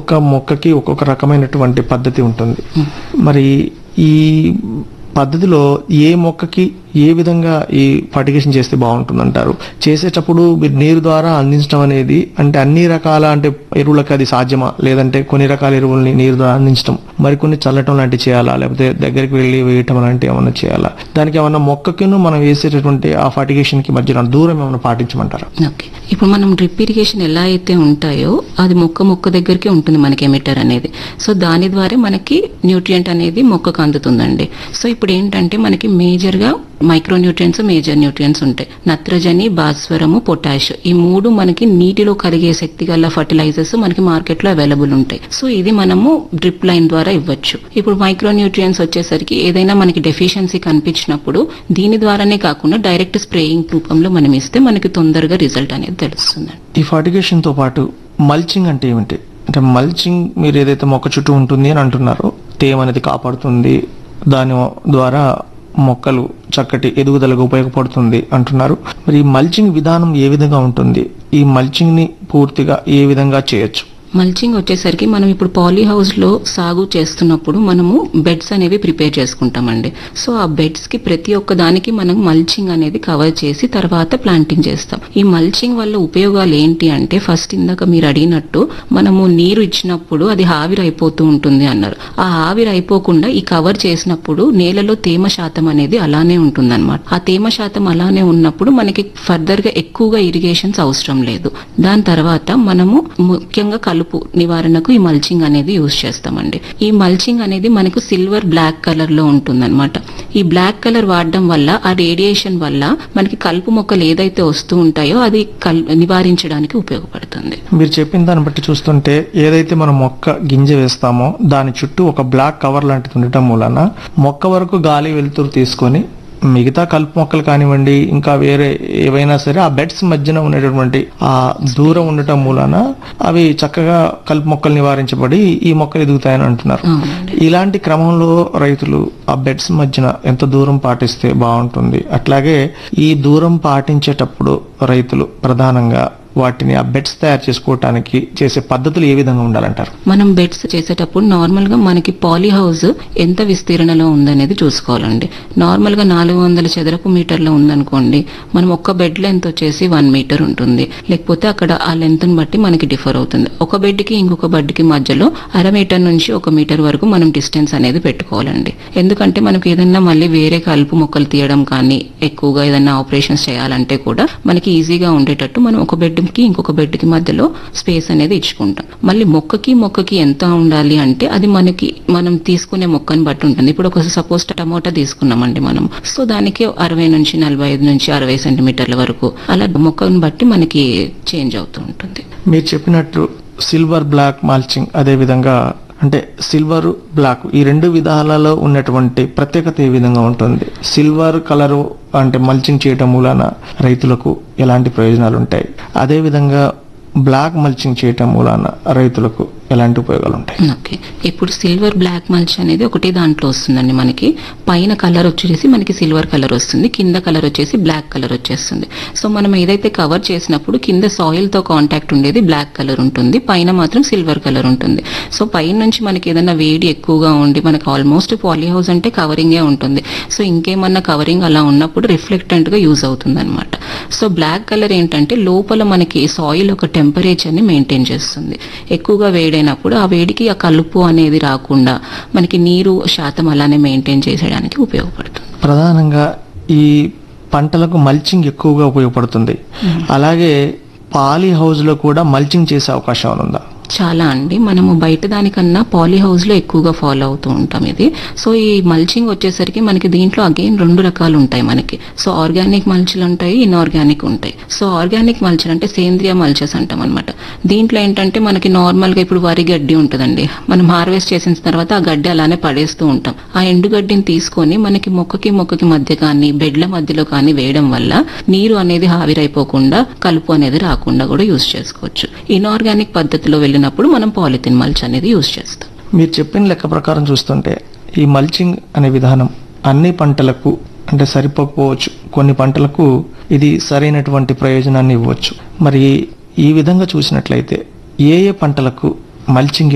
ఒక్కొక్క మొక్కకి ఒక్కొక్క రకమైనటువంటి పద్ధతి ఉంటుంది మరి ఈ పద్ధతిలో ఏ మొక్కకి ఏ విధంగా ఈ ఫర్టిగేషన్ చేస్తే బాగుంటుందంటారు చేసేటప్పుడు మీరు నీరు ద్వారా అందించడం అనేది అంటే అన్ని రకాల అంటే ఎరువులకు అది సాధ్యమా లేదంటే కొన్ని రకాల ఎరువుల్ని నీరు ద్వారా అందించడం మరికొన్ని చల్లటం లాంటివి చేయాలా లేకపోతే దగ్గరికి వెళ్ళి వేయటం లాంటివి ఏమైనా చేయాలా దానికి ఏమన్నా మొక్కకిను మనం వేసేటటువంటి ఆ ఫర్టిగేషన్ కి మధ్యన దూరం ఏమైనా పాటించమంటారా ఓకే ఇప్పుడు మనం డ్రిప్ ఇరిగేషన్ ఎలా అయితే ఉంటాయో అది మొక్క మొక్క దగ్గరికి ఉంటుంది మనకి ఎమిటర్ అనేది సో దాని ద్వారా మనకి న్యూట్రియంట్ అనేది మొక్కకు అందుతుందండి సో ఇప్పుడు ఏంటంటే మనకి మేజర్ గా మైక్రో న్యూట్రియంట్స్ మేజర్ న్యూట్రియంట్స్ ఉంటాయి నత్రజని భాస్వరము పొటాష్ ఈ మూడు మనకి నీటిలో కరిగే శక్తి గల ఫర్టిలైజర్స్ మనకి మార్కెట్ లో అవైలబుల్ ఉంటాయి సో ఇది మనము డ్రిప్ లైన్ ద్వారా ఇవ్వచ్చు ఇప్పుడు మైక్రో న్యూట్రియంట్స్ వచ్చేసరికి ఏదైనా మనకి డెఫిషియన్సీ కనిపించినప్పుడు దీని ద్వారానే కాకుండా డైరెక్ట్ స్ప్రేయింగ్ రూపంలో మనం ఇస్తే మనకి తొందరగా రిజల్ట్ అనేది తెలుస్తుంది ఈ ఫర్టిగేషన్ తో పాటు మల్చింగ్ అంటే ఏమిటి అంటే మల్చింగ్ మీరు ఏదైతే మొక్క చుట్టూ ఉంటుంది అని అంటున్నారో తేమ అనేది కాపాడుతుంది దాని ద్వారా మొక్కలు చక్కటి ఎదుగుదలకు ఉపయోగపడుతుంది అంటున్నారు మరి ఈ మల్చింగ్ విధానం ఏ విధంగా ఉంటుంది ఈ మల్చింగ్ ని పూర్తిగా ఏ విధంగా చేయొచ్చు మల్చింగ్ వచ్చేసరికి మనం ఇప్పుడు పాలీ హౌస్ లో సాగు చేస్తున్నప్పుడు మనము బెడ్స్ అనేవి ప్రిపేర్ చేసుకుంటామండి సో ఆ బెడ్స్ కి ప్రతి ఒక్క దానికి మనం మల్చింగ్ అనేది కవర్ చేసి తర్వాత ప్లాంటింగ్ చేస్తాం ఈ మల్చింగ్ వల్ల ఉపయోగాలు ఏంటి అంటే ఫస్ట్ ఇందాక మీరు అడిగినట్టు మనము నీరు ఇచ్చినప్పుడు అది ఆవిరి అయిపోతూ ఉంటుంది అన్నారు ఆ ఆవిరి అయిపోకుండా ఈ కవర్ చేసినప్పుడు నేలలో తేమ శాతం అనేది అలానే ఉంటుంది ఆ తేమ శాతం అలానే ఉన్నప్పుడు మనకి ఫర్దర్ గా ఎక్కువగా ఇరిగేషన్స్ అవసరం లేదు దాని తర్వాత మనము ముఖ్యంగా కలుపు నివారణకు ఈ మల్చింగ్ అనేది యూజ్ చేస్తామండి ఈ మల్చింగ్ అనేది మనకు సిల్వర్ బ్లాక్ కలర్ లో ఉంటుందన్నమాట ఈ బ్లాక్ కలర్ వాడడం వల్ల ఆ రేడియేషన్ వల్ల మనకి కలుపు మొక్కలు ఏదైతే వస్తూ ఉంటాయో అది కల్ నివారించడానికి ఉపయోగపడుతుంది మీరు చెప్పిన దాన్ని బట్టి చూస్తుంటే ఏదైతే మనం మొక్క గింజ వేస్తామో దాని చుట్టూ ఒక బ్లాక్ కవర్ లాంటిది ఉండటం మూలన మొక్క వరకు గాలి వెలుతురు తీసుకొని మిగతా కలుపు మొక్కలు కానివ్వండి ఇంకా వేరే ఏవైనా సరే ఆ బెడ్స్ మధ్యన ఉండేటటువంటి ఆ దూరం ఉండటం మూలన అవి చక్కగా కలుపు మొక్కలు నివారించబడి ఈ మొక్కలు ఎదుగుతాయని అంటున్నారు అవునండి ఇలాంటి క్రమంలో రైతులు ఆ బెడ్స్ మధ్యన ఎంత దూరం పాటిస్తే బాగుంటుంది అట్లాగే ఈ దూరం పాటించేటప్పుడు రైతులు ప్రధానంగా వాటిని ఆ బెడ్స్ తయారు చేసుకోవటానికి చేసే పద్ధతులు ఏ విధంగా ఉండాలంటారు మనం బెడ్స్ చేసేటప్పుడు నార్మల్ గా మనకి పాలీ హౌస్ ఎంత విస్తీర్ణలో ఉందనేది చూసుకోవాలండి నార్మల్ గా నాలుగు వందల చదరపు మీటర్లో ఉందనుకోండి మనం ఒక్క బెడ్ లెంత్ వచ్చేసి వన్ మీటర్ ఉంటుంది లేకపోతే అక్కడ ఆ లెంత్ ని బట్టి మనకి డిఫర్ అవుతుంది ఒక బెడ్ కి ఇంకొక బెడ్ కి మధ్యలో అర మీటర్ నుంచి ఒక మీటర్ వరకు మనం డిస్టెన్స్ అనేది పెట్టుకోవాలండి ఎందుకంటే మనకి ఏదైనా మళ్ళీ వేరే కలుపు మొక్కలు తీయడం కానీ ఎక్కువగా ఏదైనా ఆపరేషన్స్ చేయాలంటే కూడా మనకి ఈజీగా ఉండేటట్టు మనం ఒక బెడ్ కి ఇంకొక బెడ్ కి మధ్యలో స్పేస్ అనేది ఇచ్చుకుంటాం మళ్ళీ మొక్కకి మొక్కకి ఎంత ఉండాలి అంటే అది మనకి మనం తీసుకునే మొక్కని బట్టి ఉంటుంది ఇప్పుడు ఒక సపోజ్ టమోటా తీసుకున్నామండి మనం సో దానికి అరవై నుంచి నలభై ఐదు నుంచి అరవై సెంటీమీటర్ల వరకు అలా మొక్కని బట్టి మనకి చేంజ్ అవుతూ ఉంటుంది మీరు చెప్పినట్లు సిల్వర్ బ్లాక్ మాల్చింగ్ అదే విధంగా అంటే సిల్వర్ బ్లాక్ ఈ రెండు విధాలలో ఉన్నటువంటి ప్రత్యేకత ఏ విధంగా ఉంటుంది సిల్వర్ కలరు అంటే మల్చింగ్ చేయటం మూలాన రైతులకు ఎలాంటి ప్రయోజనాలు ఉంటాయి అదే విధంగా బ్లాక్ మల్చింగ్ చేయటం మూలాన రైతులకు ఎలాంటి ఉపయోగాలు ఉంటాయి ఓకే ఇప్పుడు సిల్వర్ బ్లాక్ మల్చ్ అనేది ఒకటే దాంట్లో వస్తుందండి మనకి పైన కలర్ వచ్చేసి మనకి సిల్వర్ కలర్ వస్తుంది కింద కలర్ వచ్చేసి బ్లాక్ కలర్ వచ్చేస్తుంది సో మనం ఏదైతే కవర్ చేసినప్పుడు కింద సాయిల్ తో కాంటాక్ట్ ఉండేది బ్లాక్ కలర్ ఉంటుంది పైన మాత్రం సిల్వర్ కలర్ ఉంటుంది సో పైన నుంచి మనకి ఏదైనా వేడి ఎక్కువగా ఉండి మనకి ఆల్మోస్ట్ పాలీ హౌస్ అంటే కవరింగే ఉంటుంది సో ఇంకేమన్నా కవరింగ్ అలా ఉన్నప్పుడు రిఫ్లెక్టెంట్ గా యూజ్ అవుతుంది అనమాట సో బ్లాక్ కలర్ ఏంటంటే లోపల మనకి సాయిల్ ఒక టెంపరేచర్ ని మెయింటైన్ చేస్తుంది ఎక్కువగా వేడైనప్పుడు ఆ వేడికి ఆ కలుపు అనేది రాకుండా మనకి నీరు శాతం అలానే మెయింటైన్ చేసేయడానికి ఉపయోగపడుతుంది ప్రధానంగా ఈ పంటలకు మల్చింగ్ ఎక్కువగా ఉపయోగపడుతుంది అలాగే పాలీ హౌస్ లో కూడా మల్చింగ్ చేసే అవకాశం ఉందా చాలా అండి మనము బయట దానికన్నా పాలీ హౌస్ లో ఎక్కువగా ఫాలో అవుతూ ఉంటాం ఇది సో ఈ మల్చింగ్ వచ్చేసరికి మనకి దీంట్లో అగైన్ రెండు రకాలు ఉంటాయి మనకి సో ఆర్గానిక్ మల్చులు ఉంటాయి ఇన్ఆర్గానిక్ ఉంటాయి సో ఆర్గానిక్ మల్చర్ అంటే సేంద్రియ మల్చర్స్ అంటాం అనమాట దీంట్లో ఏంటంటే మనకి నార్మల్ గా ఇప్పుడు వరి గడ్డి ఉంటుందండి మనం హార్వెస్ట్ చేసిన తర్వాత ఆ గడ్డి అలానే పడేస్తూ ఉంటాం ఆ ఎండు గడ్డిని తీసుకొని మనకి మొక్కకి మొక్కకి మధ్య కానీ బెడ్ల మధ్యలో కానీ వేయడం వల్ల నీరు అనేది ఆవిరైపోకుండా కలుపు అనేది రాకుండా కూడా యూజ్ చేసుకోవచ్చు ఇన్ఆర్గానిక్ పద్ధతిలో వెళ్ళినప్పుడు మనం పాలిథిన్ మల్చ్ అనేది యూజ్ చేస్తాం మీరు చెప్పిన లెక్క ప్రకారం చూస్తుంటే ఈ మల్చింగ్ అనే విధానం అన్ని పంటలకు అంటే సరిపోకపోవచ్చు కొన్ని పంటలకు ఇది సరైనటువంటి ప్రయోజనాన్ని ఇవ్వచ్చు మరి ఈ విధంగా చూసినట్లయితే ఏ ఏ పంటలకు మల్చింగ్